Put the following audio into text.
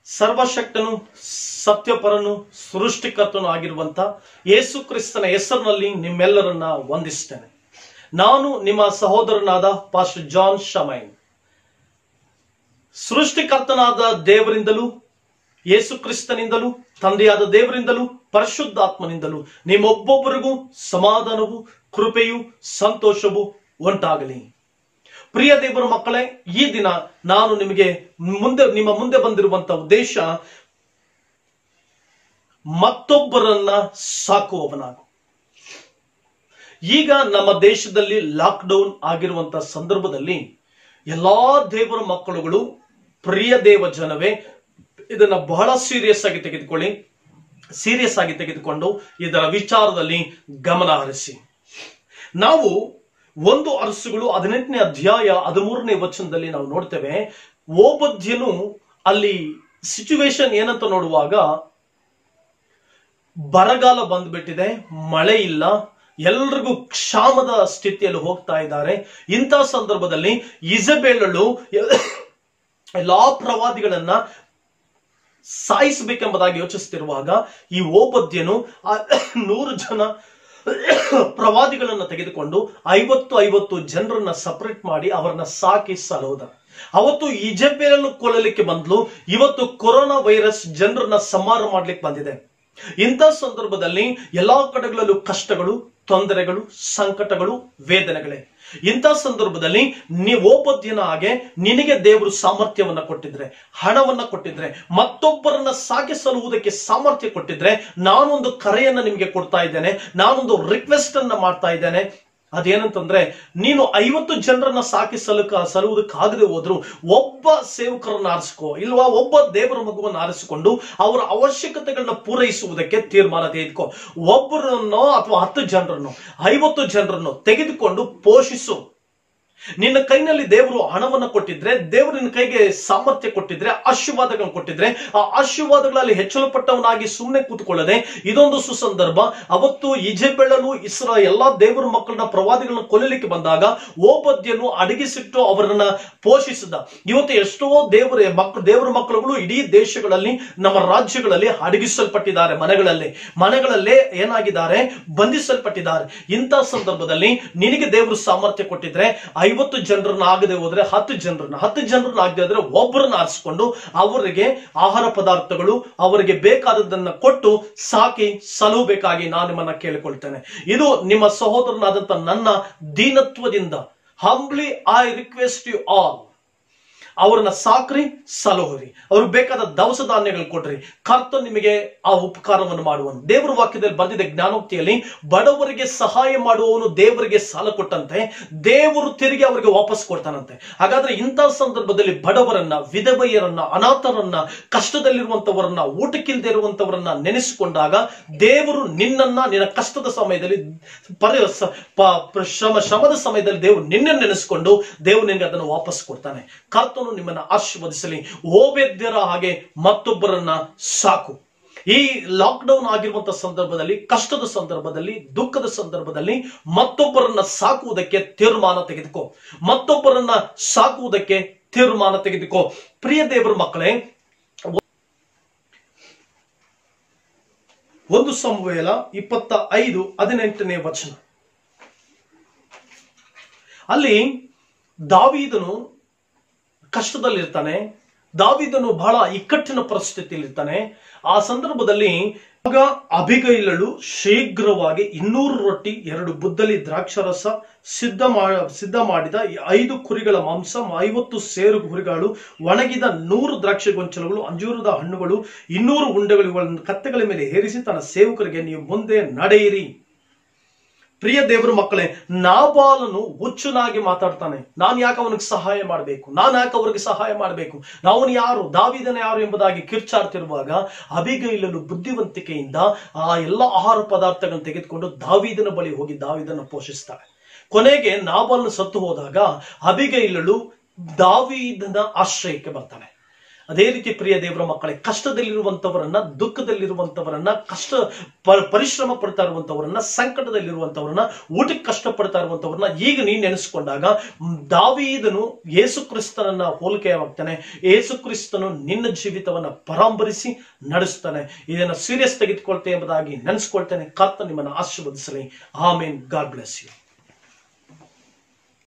ಸರ್ವಶಕ್ತನು ಸತ್ಯಪರನು ಸೃಷ್ಟಿಕರ್ತನು ಆಗಿರುವಂತ ಯೇಸು ಕ್ರಿಸ್ತನ ಹೆಸರಿನಲ್ಲಿ ನಿಮ್ಮೆಲ್ಲರನ್ನ ವಂದಿಸ್ತೇನೆ ನಾನು ನಿಮ್ಮ ಸಹೋದರನಾದ ಪಾಸ್ಟರ್ ಜಾನ್ ಶಮೈನ್ ಸೃಷ್ಟಿಕರ್ತನಾದ ದೇವರಿಂದಲೂ ಯೇಸು ಕ್ರಿಸ್ತನಿಂದಲೂ ತಂದೆಯಾದ ದೇವರಿಂದಲೂ ಪರಿಶುದ್ಧಾತ್ಮನಿಂದಲೂ ನಿಮ್ಮೊಬ್ಬೊಬ್ಬರಿಗೂ ಸಮಾಧಾನವು ಕೃಪೆಯು ಸಂತೋಷವು ಉಂಟಾಗಲಿ ಪ್ರಿಯ ದೇವರ ಮಕ್ಕಳೇ ಈ ದಿನ ನಾನು ನಿಮಗೆ ಮುಂದೆ ನಿಮ್ಮ ಮುಂದೆ ಬಂದಿರುವಂತ ಉದ್ದೇಶ ಮತ್ತೊಬ್ಬರನ್ನ ಸಾಕುವವನಾಗು ಈಗ ನಮ್ಮ ದೇಶದಲ್ಲಿ ಲಾಕ್ಡೌನ್ ಆಗಿರುವಂತ ಸಂದರ್ಭದಲ್ಲಿ ಎಲ್ಲಾ ದೇವರ ಮಕ್ಕಳುಗಳು ಪ್ರಿಯ ದೇವ ಜನವೇ ಇದನ್ನ ಬಹಳ ಸೀರಿಯಸ್ ಆಗಿ ತೆಗೆದುಕೊಳ್ಳಿ ಸೀರಿಯಸ್ ಆಗಿ ತೆಗೆದುಕೊಂಡು ಇದರ ವಿಚಾರದಲ್ಲಿ ಗಮನ ಹರಿಸಿ ನಾವು ಒಂದು ಅರಸುಗಳು ಹದಿನೆಂಟನೇ ಅಧ್ಯಾಯ ಹದಿಮೂರನೇ ವಚನದಲ್ಲಿ ನಾವು ನೋಡ್ತೇವೆ ಓಬದ್ಯನು ಅಲ್ಲಿ ಸಿಚುವೇಶನ್ ಏನಂತ ನೋಡುವಾಗ ಬರಗಾಲ ಬಂದ್ಬಿಟ್ಟಿದೆ ಮಳೆ ಇಲ್ಲ ಎಲ್ರಿಗೂ ಕ್ಷಾಮದ ಸ್ಥಿತಿಯಲ್ಲಿ ಹೋಗ್ತಾ ಇದ್ದಾರೆ ಇಂಥ ಸಂದರ್ಭದಲ್ಲಿ ಇಸಬೇಳಳು ಎಲ್ಲಾ ಪ್ರವಾದಿಗಳನ್ನ ಸಾಯಿಸಬೇಕೆಂಬುದಾಗಿ ಯೋಚಿಸುತ್ತಿರುವಾಗ ಈ ಓಬದ್ಯನು ಆ ನೂರು ಜನ ಪ್ರವಾದಿಗಳನ್ನ ತೆಗೆದುಕೊಂಡು ಐವತ್ತು ಐವತ್ತು ಜನರನ್ನ ಸಪರೇಟ್ ಮಾಡಿ ಅವರನ್ನ ಸಾಕಿ ಸಲೋದ ಅವತ್ತು ಇಜಬೇಲನ್ನು ಕೊಲ್ಲಲಿಕ್ಕೆ ಬಂದ್ಲು ಇವತ್ತು ಕೊರೋನಾ ವೈರಸ್ ಜನರನ್ನ ಸಂಹಾರ ಮಾಡ್ಲಿಕ್ಕೆ ಬಂದಿದೆ ಇಂಥ ಸಂದರ್ಭದಲ್ಲಿ ಎಲ್ಲಾ ಕಡೆಗಳಲ್ಲೂ ಕಷ್ಟಗಳು ತೊಂದರೆಗಳು ಸಂಕಟಗಳು ವೇದನೆಗಳೇ ಇಂಥ ಸಂದರ್ಭದಲ್ಲಿ ನೀವು ಓಪದ್ಯನ ಹಾಗೆ ನಿನಗೆ ದೇವರು ಸಾಮರ್ಥ್ಯವನ್ನ ಕೊಟ್ಟಿದ್ರೆ ಹಣವನ್ನ ಕೊಟ್ಟಿದ್ರೆ ಮತ್ತೊಬ್ಬರನ್ನ ಸಾಗಿಸಲುವುದಕ್ಕೆ ಸಾಮರ್ಥ್ಯ ಕೊಟ್ಟಿದ್ರೆ ನಾನೊಂದು ಕರೆಯನ್ನ ನಿಮಗೆ ಕೊಡ್ತಾ ಇದ್ದೇನೆ ನಾನೊಂದು ರಿಕ್ವೆಸ್ಟ್ ಅನ್ನ ಮಾಡ್ತಾ ಇದ್ದೇನೆ ಅದೇನಂತಂದ್ರೆ ನೀನು ಐವತ್ತು ಜನರನ್ನ ಸಾಕಿ ಸಲಕ ಸಲುವುದಕ್ಕಾಗದೆ ಹೋದ್ರು ಒಬ್ಬ ಸೇವಕರನ್ನ ಆರಿಸ್ಕೋ ಇಲ್ವಾ ಒಬ್ಬ ದೇವರ ಮಗುವನ್ನು ಆರಿಸಿಕೊಂಡು ಅವರ ಅವಶ್ಯಕತೆಗಳನ್ನ ಪೂರೈಸುವುದಕ್ಕೆ ತೀರ್ಮಾನ ತೆಗೆದುಕೋ ಒಬ್ಬರನ್ನೋ ಅಥವಾ ಹತ್ತು ಜನರನ್ನು ಐವತ್ತು ಜನರನ್ನು ತೆಗೆದುಕೊಂಡು ಪೋಷಿಸು ನಿನ್ನ ಕೈನಲ್ಲಿ ದೇವರು ಹಣವನ್ನು ಕೊಟ್ಟಿದ್ರೆ ದೇವರು ನಿನ್ನ ಕೈಗೆ ಸಾಮರ್ಥ್ಯ ಕೊಟ್ಟಿದ್ರೆ ಆಶೀರ್ವಾದಗಳನ್ನು ಕೊಟ್ಟಿದ್ರೆ ಆ ಆಶೀರ್ವಾದಗಳಲ್ಲಿ ಹೆಚ್ಚಳಪಟ್ಟವನಾಗಿ ಸುಮ್ಮನೆ ಕೂತ್ಕೊಳ್ಳದೆ ಇದೊಂದು ಸುಸಂದರ್ಭ ಅವತ್ತು ಇಜೆಬೆಳಲು ಇಸ್ರಾ ಎಲ್ಲಾ ದೇವರ ಮಕ್ಕಳನ್ನ ಪ್ರವಾದಿಗಳನ್ನ ಕೊಲ್ಲಲಿಕ್ಕೆ ಬಂದಾಗ ಓಪದ್ಯನು ಅಡಗಿಸಿಟ್ಟು ಅವರನ್ನ ಪೋಷಿಸಿದ ಇವತ್ತು ಎಷ್ಟೋ ದೇವರ ಮಕ್ಕಳು ದೇವರ ಮಕ್ಕಳುಗಳು ಇಡೀ ದೇಶಗಳಲ್ಲಿ ನಮ್ಮ ರಾಜ್ಯಗಳಲ್ಲಿ ಅಡಗಿಸಲ್ಪಟ್ಟಿದ್ದಾರೆ ಮನೆಗಳಲ್ಲಿ ಮನೆಗಳಲ್ಲೇ ಏನಾಗಿದ್ದಾರೆ ಬಂಧಿಸಲ್ಪಟ್ಟಿದ್ದಾರೆ ಇಂಥ ಸಂದರ್ಭದಲ್ಲಿ ನಿನಗೆ ದೇವರು ಸಾಮರ್ಥ್ಯ ಕೊಟ್ಟಿದ್ರೆ ಐವತ್ತು ಜನರನ್ನ ಆಗದೆ ಹೋದ್ರೆ ಹತ್ತು ಜನರನ್ನ ಹತ್ತು ಜನರನ್ನ ಆಗದೆ ಹೋದ್ರೆ ಒಬ್ಬರನ್ನ ಆರಿಸಿಕೊಂಡು ಅವರಿಗೆ ಆಹಾರ ಪದಾರ್ಥಗಳು ಅವರಿಗೆ ಬೇಕಾದದ್ದನ್ನ ಕೊಟ್ಟು ಸಾಕಿ ಸಲುಬೇಕಾಗಿ ನಾನು ನಿಮ್ಮನ್ನ ಕೇಳಿಕೊಳ್ತೇನೆ ಇದು ನಿಮ್ಮ ಸಹೋದರನಾದಂತ ನನ್ನ ದೀನತ್ವದಿಂದ humbly I request you all ಅವ್ರನ್ನ ಸಾಕ್ರಿ ಸಲಹುರಿ ಅವ್ರಿಗೆ ಬೇಕಾದ ದವಸ ಧಾನ್ಯಗಳು ಕೊಡ್ರಿ ಕರ್ತ ನಿಮಗೆ ಆ ಉಪಕಾರವನ್ನು ಮಾಡುವನು ದೇವರ ವಾಕ್ಯದಲ್ಲಿ ಬಂದಿದೆ ಜ್ಞಾನೋಕ್ತಿಯಲ್ಲಿ ಬಡವರಿಗೆ ಸಹಾಯ ಮಾಡುವವನು ದೇವರಿಗೆ ಸಾಲ ಕೊಟ್ಟಂತೆ ದೇವರು ತಿರುಗಿ ಅವರಿಗೆ ವಾಪಸ್ ಕೊಡ್ತಾನಂತೆ ಹಾಗಾದ್ರೆ ಇಂಥ ಸಂದರ್ಭದಲ್ಲಿ ಬಡವರನ್ನ ವಿಧವೆಯರನ್ನ ಅನಾಥರನ್ನ ಕಷ್ಟದಲ್ಲಿರುವಂತವರನ್ನ ಊಟಕ್ಕಿಲ್ದೇ ಇರುವಂತವರನ್ನ ನೆನೆಸಿಕೊಂಡಾಗ ದೇವರು ನಿನ್ನನ್ನ ನಿನ್ನ ಕಷ್ಟದ ಸಮಯದಲ್ಲಿ ಪರಿ ಸ- ಪ- ಪ- ಶ್ರಮ ಶ್ರಮದ ಸಮಯದಲ್ಲಿ ದೇವರು ನಿನ್ನನ್ನು ನೆನೆಸಿಕೊಂಡು ದೇವರು ನಿನಗೆ ಅದನ್ನು ವಾಪಸ್ ಕೊಡ್ತಾನೆ ಕರ್ತನು ನಿಮ್ಮನ್ನ ಆಶೀರ್ವದಿಸಲಿ ಓಬೇದ್ಯರ ಹಾಗೆ ಮತ್ತೊಬ್ಬರನ್ನ ಸಾಕು ಈ ಲಾಕ್ಡೌನ್ ಆಗಿರುವಂತ ಸಂದರ್ಭದಲ್ಲಿ ಕಷ್ಟದ ಸಂದರ್ಭದಲ್ಲಿ ದುಃಖದ ಸಂದರ್ಭದಲ್ಲಿ ಮತ್ತೊಬ್ಬರನ್ನ ಸಾಕುವುದಕ್ಕೆ ತೀರ್ಮಾನ ತೆಗೆದುಕೋ ಮತ್ತೊಬ್ಬರನ್ನ ಸಾಕುವುದಕ್ಕೆ ತೀರ್ಮಾನ ತೆಗೆದುಕೋ ಪ್ರಿಯ ದೇವರ ಮಕ್ಕಳೇ ಒಂದು ಸಮುವೇಲ ಇಪ್ಪತ್ತ ಐದು ಹದಿನೆಂಟನೇ ವಚನ ಅಲ್ಲಿ ದಾವೀದನು ಕಷ್ಟದಲ್ಲಿರ್ತಾನೆ ದಾವಿದನು ಬಹಳ ಇಕ್ಕಟ್ಟಿನ ಪರಿಸ್ಥಿತಿಯಲ್ಲಿರ್ತಾನೆ ಆ ಸಂದರ್ಭದಲ್ಲಿ ಆಗ ಅಭಿಗೈಲಳು ಶೀಘ್ರವಾಗಿ ಇನ್ನೂರು ರೊಟ್ಟಿ ಎರಡು ಬುದ್ದಲಿ ದ್ರಾಕ್ಷರಸ ಸಿದ್ಧ ಮಾ ಸಿದ್ಧ ಮಾಡಿದ ಈ ಐದು ಕುರಿಗಳ ಮಾಂಸ ಐವತ್ತು ಸೇರು ಕುರಿಗಳು ಒಣಗಿದ ನೂರು ದ್ರಾಕ್ಷಿ ಗೊಂಚಲುಗಳು ಅಂಜೂರದ ಹಣ್ಣುಗಳು ಇನ್ನೂರು ಉಂಡೆಗಳು ಇವುಗಳನ್ನು ಕತ್ತೆಗಳ ಮೇಲೆ ಹೇರಿಸಿ ತನ್ನ ಸೇವಕರಿಗೆ ನೀವು ಮುಂದೆ ನಡೆಯಿರಿ ಪ್ರಿಯ ದೇವರ ಮಕ್ಕಳೇ ನಾಬಾಲನು ಹುಚ್ಚುನಾಗಿ ಮಾತಾಡ್ತಾನೆ ನಾನು ಯಾಕೆ ಅವನಿಗೆ ಸಹಾಯ ಮಾಡಬೇಕು ನಾನು ಯಾಕೆ ಅವ್ರಿಗೆ ಸಹಾಯ ಮಾಡಬೇಕು ಅವನು ಯಾರು ದಾವಿದನ ಯಾರು ಎಂಬುದಾಗಿ ಕಿರ್ಚಾಡ್ತಿರುವಾಗ ಅಬಿಗೈಲನು ಬುದ್ಧಿವಂತಿಕೆಯಿಂದ ಆ ಎಲ್ಲ ಆಹಾರ ಪದಾರ್ಥಗಳನ್ನು ತೆಗೆದುಕೊಂಡು ದಾವಿದನ ಬಳಿ ಹೋಗಿ ದಾವಿದನ ಪೋಷಿಸ್ತಾಳೆ ಕೊನೆಗೆ ನಾಬಾಲನು ಸತ್ತು ಹೋದಾಗ ಅಬಿಗೈಲಳು ದಾವಿದನ ಆಶ್ರಯಕ್ಕೆ ಬರ್ತಾನೆ ಅದೇ ರೀತಿ ಪ್ರಿಯ ದೇವರ ಮಕ್ಕಳೇ ಕಷ್ಟದಲ್ಲಿರುವಂತವರನ್ನ ದುಃಖದಲ್ಲಿರುವಂತವರನ್ನ ಕಷ್ಟ ಪ- ಪರಿಶ್ರಮ ಪಡ್ತಾ ಇರುವಂತವರನ್ನ ಸಂಕಟದಲ್ಲಿರುವಂತವರನ್ನ ಊಟಕ್ಕೆ ಕಷ್ಟಪಡ್ತಾ ಇರುವಂತವರನ್ನ ಈಗ ನೀನ್ ನೆನೆಸ್ಕೊಂಡಾಗ ಮ್, ದಾವೀದನು ಯೇಸು ಕ್ರಿಸ್ತನನ್ನ ಹೋಲಿಕೆಯಾಗ್ತಾನೆ ಯೇಸು ಕ್ರಿಸ್ತನು ನಿನ್ನ ಜೀವಿತವನ್ನ ಪರಾಂಬರಿಸಿ ನಡೆಸ್ತಾನೆ ಇದನ್ನ ಸೀರಿಯಸ್ ತೆಗೆದುಕೊಳ್ತೇವೆ ಎಂಬುದಾಗಿ ನೆನೆಸ್ಕೊಳ್ತೇನೆ ಕರ್ತ ನಿಮ್ಮನ್ನು ಆಶೀರ್ವದಿಸಲಿ ಆಮೇನ್ ಗಾಡ್ ಬ್ಲೆಸ್ ಯು